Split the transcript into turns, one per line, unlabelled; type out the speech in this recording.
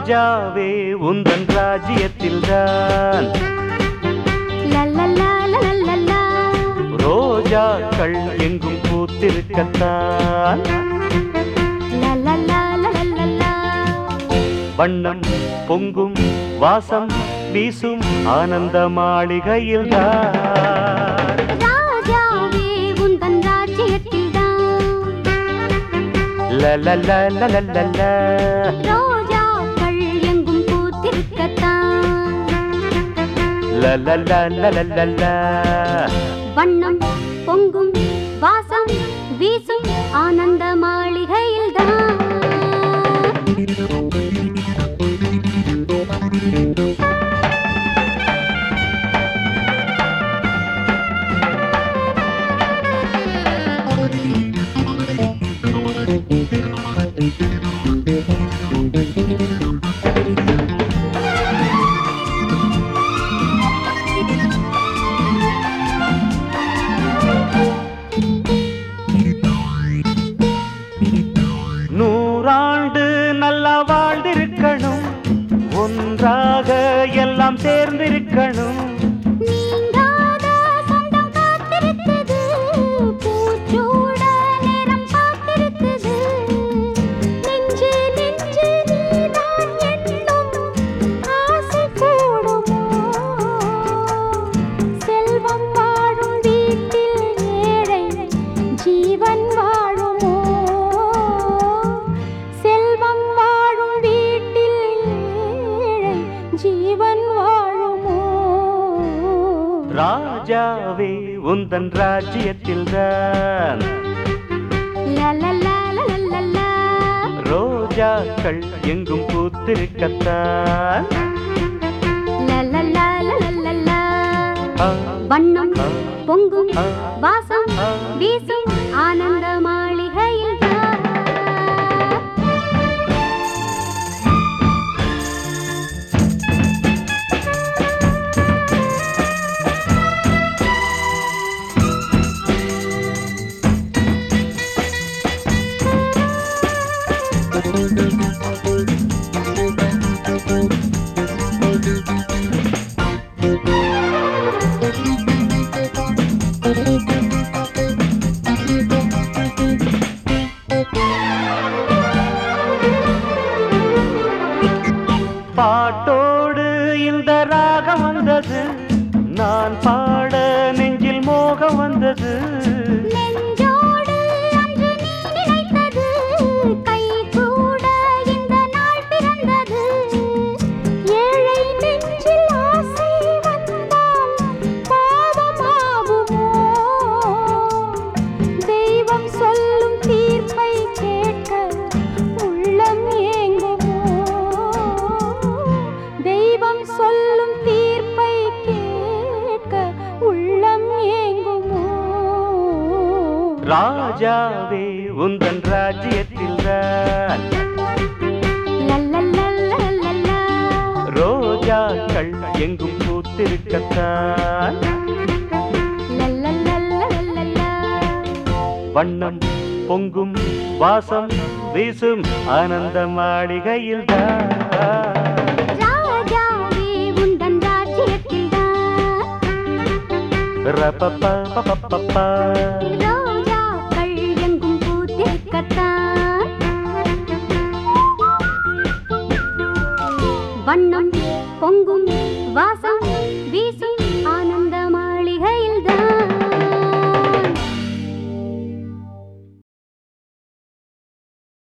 ராஜாவே உந்தன் ராஜ்யத்தில்தான்
லல்லல்லா
ரோஜாக்கள் எங்கும் பூத்திருக்கத்தான்
லல்லல்லா
வண்ணம் பொங்கும் வாசம் வீசும் ஆனந்த மாளிகையில்தான்
ராஜாவே உந்தன் ராஜ்யத்தில்தான்
லலலலலலல.
ரோஜாக்கள் எங்கும் பூத்திருக்கத்தான்
லலலலலலல.
வண்ணம் பொங்கும் வாசம் வீசும் ஆனந்த மாளிகையில்தான்
நூறாண்டு நல்லா வாழ்ந்திருக்கணும் ஒன்றாக எல்லாம் சேர்ந்திருக்கணும்
நீங்காத சொந்தம் காத்திருக்குது பூச்சூட நேரம் காத்திருக்குது நெஞ்சு நெஞ்சு நீதான் என்னும் ஆசை கூடுமோ செல்வம் வாழும் வீட்டில் ஏழை ஜீவன் வாழுமோ செல்வம் வாழும் வீட்டில் ஏழை ஜீவன் வாழுமோ
ராஜாவே உந்தன் ராஜ்யத்தில்தான்
லலலலலலலா.
ரோஜாக்கள் எங்கும் பூத்திருக்கத்தான்
லலலலலலலா.
ஆ,
வண்ணம்
ஆ,
பொங்கும்
ஆ,
வாசம்
ஆ.
வீசும் ஆனந்த மாளிகையில்
பாட்டோடு இந்த ராகம் வந்தது நான் பாட நெஞ்சில் மோகம் வந்தது
நெஞ்சோடு அன்று நீ நினைத்தது கை கூட இந்த நாள் பிறந்தது ஏழை நெஞ்சில் ஆசை வந்தால் பாவமாகுமோ தெய்வம் சொல்லும் தீர்ப்பை கேட்க உள்ளம் ஏங்குமோ தெய்வம் சொல்லும் தீர்ப்பை கேட்க உள்ளம் ஏங்குமோ
ராஜாவே உந்தன் ராஜ்யத்தில்தான்
லல்லல்லல்லல்லல்லா.
ரோஜாக்கள் எங்கும் பூத்திருக்கத்தான்
லல்லல்லல்லல்லல்லா.
வண்ணம் பொங்கும் வாசம் வீசும் ஆனந்த மாளிகையில்தான்
ராஜாவே உந்தன் ராஜ்யத்தில்தான்
ரபபபபபபா.
ரோஜாக்கள் எங்கும் பூத்திருக்கத்தான் வண்ணம் பொங்கும் வாசம் வீசும்